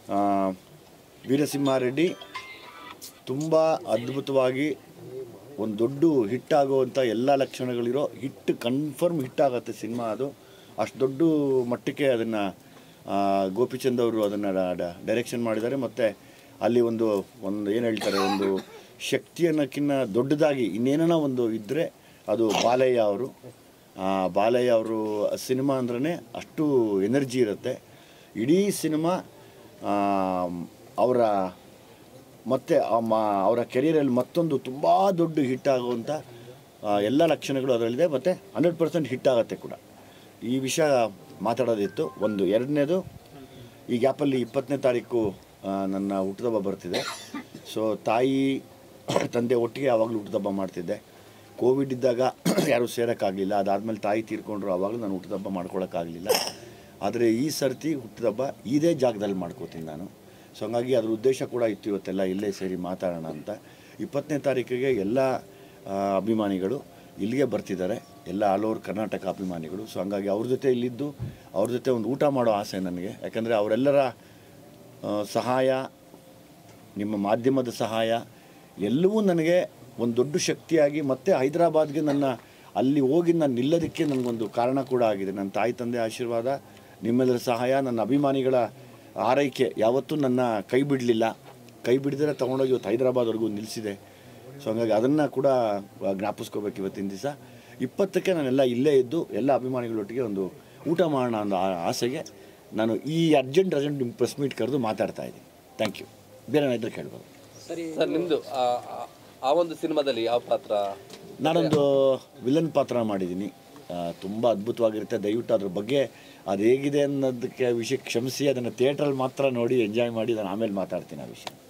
ಆ, ವೀರಸಿಂಹಾರೆಡ್ಡಿ ತುಂಬ ಅದ್ಭುತವಾಗಿ ಒಂದು ದೊಡ್ಡ ಹಿಟ್ ಆಗುವಂಥ ಎಲ್ಲ ಲಕ್ಷಣಗಳಿರೋ ಹಿಟ್ ಕನ್ಫರ್ಮ್ ಹಿಟ್ ಆಗುತ್ತೆ ಸಿನಿಮಾ ಅದು ಅಷ್ಟು ದೊಡ್ಡ ಮಟ್ಟಕ್ಕೆ ಅದನ್ನು ಗೋಪಿಚಂದ್ ಅವರು ಅದನ್ನು ಡೈರೆಕ್ಷನ್ ಮಾಡಿದ್ದಾರೆ ಮತ್ತು ಅಲ್ಲಿ ಒಂದು ಒಂದು ಏನು ಹೇಳ್ತಾರೆ ಒಂದು ಶಕ್ತಿ ಅನ್ನೋಕ್ಕಿಂತ ದೊಡ್ಡದಾಗಿ ಇನ್ನೇನೋ ಒಂದು ಇದ್ದರೆ ಅದು ಬಾಲಯ್ಯ ಅವರು ಆ, ಬಾಲಯ್ಯ ಅವರು ಸಿನಿಮಾ ಅಂದ್ರೇ ಅಷ್ಟು ಎನರ್ಜಿ ಇರುತ್ತೆ ಇಡೀ ಸಿನಿಮಾ ಅವರ ಮತ್ತು ಅವರ ಕೆರಿಯರಲ್ಲಿ ಮತ್ತೊಂದು ತುಂಬ ದೊಡ್ಡ ಹಿಟ್ ಆಗುವಂಥ ಆ, ಎಲ್ಲ ಲಕ್ಷಣಗಳು ಅದರಲ್ಲಿದೆ ಮತ್ತು ಹಂಡ್ರೆಡ್ ಪರ್ಸೆಂಟ್ ಹಿಟ್ ಆಗುತ್ತೆ ಕೂಡ ಈ ವಿಷಯ ಮಾತಾಡೋದಿತ್ತು ಒಂದು ಎರಡನೇದು ಈ ಗ್ಯಾಪಲ್ಲಿ ಇಪ್ಪತ್ತನೇ ತಾರೀಕು ಆ, ನನ್ನ ಹುಟ್ಟುಹಬ್ಬ ಬರ್ತಿದೆ ಸೊ ತಾಯಿ ತಂದೆ ಒಟ್ಟಿಗೆ ಯಾವಾಗಲೂ ಹುಟ್ಟುಹಬ್ಬ ಮಾಡ್ತಿದ್ದೆ ಕೋವಿಡ್ ಇದ್ದಾಗ ಯಾರೂ ಸೇರೋಕ್ಕಾಗಲಿಲ್ಲ ಅದಾದಮೇಲೆ ತಾಯಿ ತೀರ್ಕೊಂಡ್ರು ಆವಾಗಲೂ ನಾನು ಹುಟ್ಟುಹಬ್ಬ ಮಾಡ್ಕೊಳಕ್ಕಾಗಲಿಲ್ಲ ಆದರೆ ಈ ಸರ್ತಿ ಹುಟ್ಟುಹಬ್ಬ ಇದೇ ಜಾಗದಲ್ಲಿ ಮಾಡ್ಕೋತೀನಿ ನಾನು ಸೊ ಹಂಗಾಗಿ ಅದ್ರ ಉದ್ದೇಶ ಕೂಡ ಇತ್ತು ಇವತ್ತೆಲ್ಲ ಇಲ್ಲೇ ಸೇರಿ ಮಾತಾಡೋಣ ಅಂತ ಇಪ್ಪತ್ತನೇ ತಾರೀಕಿಗೆ ಎಲ್ಲ ಆ, ಅಭಿಮಾನಿಗಳು ಇಲ್ಲಿಗೆ ಬರ್ತಿದ್ದಾರೆ ಎಲ್ಲ ಆಲ್ ಓವರ್ ಕರ್ನಾಟಕ ಅಭಿಮಾನಿಗಳು ಸೊ ಹಂಗಾಗಿ ಅವ್ರ ಜೊತೆ ಇಲ್ಲಿದ್ದು ಅವ್ರ ಜೊತೆ ಒಂದು ಊಟ ಮಾಡೋ ಆಸೆ ನನಗೆ ಯಾಕಂದರೆ ಅವರೆಲ್ಲರ ಆ, ಸಹಾಯ ನಿಮ್ಮ ಮಾಧ್ಯಮದ ಸಹಾಯ ಎಲ್ಲವೂ ನನಗೆ ಒಂದು ದೊಡ್ಡ ಶಕ್ತಿಯಾಗಿ ಮತ್ತೆ ಹೈದರಾಬಾದ್ಗೆ ನನ್ನ ಅಲ್ಲಿ ಹೋಗಿ ನಾನು ನಿಲ್ಲೋದಕ್ಕೆ ನನಗೊಂದು ಕಾರಣ ಕೂಡ ಆಗಿದೆ ನನ್ನ ತಾಯಿ ತಂದೆ ಆಶೀರ್ವಾದ ನಿಮ್ಮೆಲ್ಲರ ಸಹಾಯ ನನ್ನ ಅಭಿಮಾನಿಗಳ ಆರೈಕೆ ಯಾವತ್ತೂ ನನ್ನ ಕೈ ಬಿಡಲಿಲ್ಲ ಕೈ ಬಿಡದಿರ ತೊಗೊಂಡೋಗಿ ಇವತ್ತು ಹೈದರಾಬಾದ್ವರೆಗೂ ನಿಲ್ಲಿಸಿದೆ ಸೊ ಹಂಗಾಗಿ ಅದನ್ನು ಕೂಡ ಜ್ಞಾಪಿಸ್ಕೋಬೇಕು ಇವತ್ತಿನ ದಿವಸ ಇಪ್ಪತ್ತಕ್ಕೆ ನಾನೆಲ್ಲ ಇಲ್ಲೇ ಇದ್ದು ಎಲ್ಲ ಅಭಿಮಾನಿಗಳೊಟ್ಟಿಗೆ ಒಂದು ಊಟ ಮಾಡೋಣ ಅನ್ನೋ ಆ- ಆಸೆಗೆ ನಾನು ಈ ಅರ್ಜೆಂಟ್ ಅರ್ಜೆಂಟ್ ನಿಮ್ಮ ಪ್ರೆಸ್ ಮೀಟ್ ಕರೆದು ಮಾತಾಡ್ತಾ ಇದ್ದೀನಿ ಥ್ಯಾಂಕ್ ಯು ಬೇರೆ ಏನಾದರೂ ಕೇಳ್ಬೋದು ಸರ್ ನಿಮ್ದು ಆ ಆ- ಆ ಒಂದು ಸಿನಿಮಾದಲ್ಲಿ ಯಾವ ಪಾತ್ರ ನಾನೊಂದು ವಿಲನ್ ಪಾತ್ರ ಮಾಡಿದ್ದೀನಿ ತುಂಬ ಅದ್ಭುತವಾಗಿರುತ್ತೆ ದಯವಿಟ್ಟು ಅದ್ರ ಬಗ್ಗೆ ಅದು ಹೇಗಿದೆ ಅನ್ನೋದಕ್ಕೆ ವಿಷಯ ಕ್ಷಮಿಸಿ ಅದನ್ನು ಥಿಯೇಟ್ರಲ್ಲಿ ಮಾತ್ರ ನೋಡಿ ಎಂಜಾಯ್ ಮಾಡಿ ನಾನು ಆಮೇಲೆ ಮಾತಾಡ್ತೀನಿ ಆ ವಿಷಯ